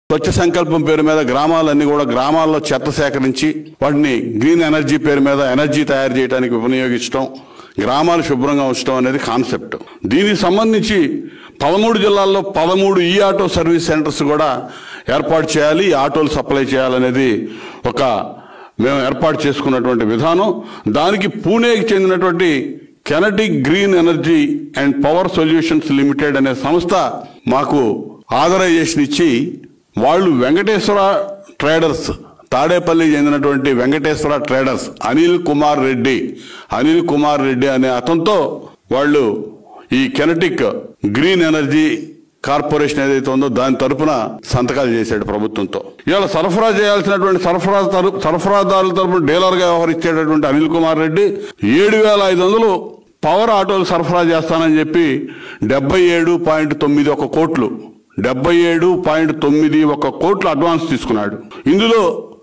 స్వచ్ఛ సంకల్పం పేరు మీద గ్రామాలన్నీ కూడా గ్రామాల్లో చెత్త సేకరించి వాటిని గ్రీన్ ఎనర్జీ పేరు మీద ఎనర్జీ తయారు చేయడానికి వినియోగించడం గ్రామాలు శుభ్రంగా ఉంచడం అనేది కాన్సెప్ట్ దీనికి సంబంధించి పదమూడు జిల్లాల్లో పదమూడు ఈ ఆటో సర్వీస్ సెంటర్స్ కూడా ఏర్పాటు చేయాలి ఈ ఆటోలు సప్లై చేయాలనేది ఒక మేము ఏర్పాటు చేసుకున్నటువంటి విధానం దానికి పూణేకి చెందినటువంటి kinetic green energy and power solutions limited అనే సంస్థ మాకు ఆథరైజేషన్ ఇచ్చి వాళ్ళు వెంకటేశ్వర ట్రేడర్స్ తాడేపల్లి చెందినటువంటి వెంకటేశ్వర ట్రేడర్స్ అనిల్ కుమార్ రెడ్డి అనిల్ కుమార్ రెడ్డి అనే అతనితో వాళ్ళు ఈ కెనటిక్ గ్రీన్ ఎనర్జీ కార్పొరేషన్ ఏదైతే ఉందో దాని తరపున సంతకాలు చేశాడు ప్రభుత్వంతో ఇవాళ సరఫరా చేయాల్సినటువంటి సరఫరా తరు- సరఫరాదారుల తరపున డీలర్ గా వ్యవహరించేటటువంటి అనిల్ కుమార్ రెడ్డి ఏడు వేల ఐదు వందలు పవర్ ఆటోలు సరఫరా చేస్తానని చెప్పి డెబ్బై ఏడు పాయింట్ తొమ్మిది ఒక కోట్లు డెబ్బై ఏడు పాయింట్ తొమ్మిది ఒక కోట్లు అడ్వాన్స్ తీసుకున్నాడు ఇందులో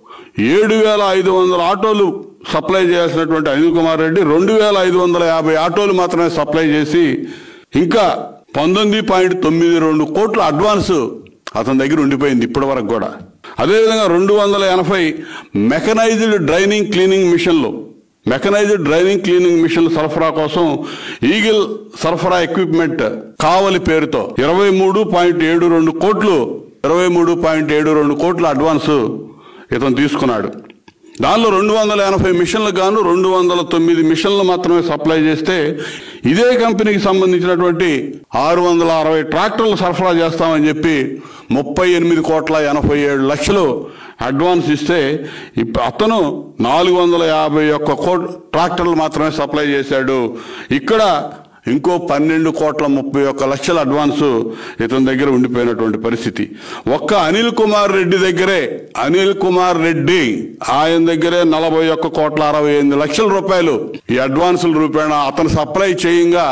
ఏడు వేల ఐదు వందల ఆటోలు సప్లై చేయాల్సినటువంటి అనిల్ కుమార్ రెడ్డి రెండు వేల ఐదు వందల యాభై ఆటోలు మాత్రమే సప్లై చేసి ఇంకా పంతొమ్మిది పాయింట్ తొమ్మిది రెండు కోట్ల అడ్వాన్స్ అతని దగ్గర ఉండిపోయింది ఇప్పటి వరకు కూడా అదేవిధంగా రెండు వందల ఎనభై మెకనైజ్డ్ డ్రైనింగ్ క్లీనింగ్ మిషన్లు మెకనైజ్డ్ డ్రైవింగ్ క్లీనింగ్ మిషన్ సరఫరా కోసం ఈగిల్ సరఫరా ఎక్విప్మెంట్ కావలి పేరుతో ఇరవై మూడు పాయింట్ ఏడు రెండు కోట్లు ఇరవై మూడు పాయింట్ ఏడు రెండు కోట్ల అడ్వాన్స్ ఇతను తీసుకున్నాడు దానిలో రెండు వందల ఎనభై మిషన్లకు గాను రెండు వందల తొమ్మిది మిషన్లు మాత్రమే సప్లై చేస్తే ఇదే కంపెనీకి సంబంధించినటువంటి ఆరు వందల అరవై ట్రాక్టర్లు సరఫరా చేస్తామని చెప్పి ముప్పై ఎనిమిది కోట్ల ఎనభై ఏడు లక్షలు అడ్వాన్స్ ఇస్తే ఇప్ప అతను నాలుగు వందల యాభై ఒక్క కోట్ ట్రాక్టర్లు మాత్రమే సప్లై చేశాడు ఇక్కడ ఇంకో పన్నెండు కోట్ల ముప్పై ఒక్క లక్షల అడ్వాన్స్ ఇతని దగ్గర ఉండిపోయినటువంటి పరిస్థితి ఒక్క అనిల్ కుమార్ రెడ్డి దగ్గరే అనిల్ కుమార్ రెడ్డి ఆయన దగ్గరే నలభై ఒక్క కోట్ల అరవై ఎనిమిది లక్షల రూపాయలు ఈ అడ్వాన్సుల రూపేణా అతను సప్లై చేయంగా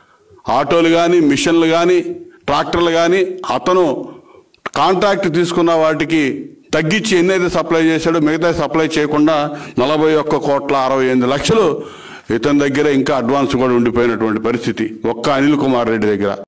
ఆటోలు కానీ మిషన్లు కానీ ట్రాక్టర్లు కానీ అతను కాంట్రాక్ట్ తీసుకున్న వాటికి తగ్గించి ఎన్నైతే సప్లై చేశాడో మిగతా సప్లై చేయకుండా నలభై ఒక్క కోట్ల అరవై ఎనిమిది లక్షలు ఇతని దగ్గర ఇంకా అడ్వాన్స్ కూడా ఉండిపోయినటువంటి పరిస్థితి ఒక్క అనిల్ కుమార్ రెడ్డి దగ్గర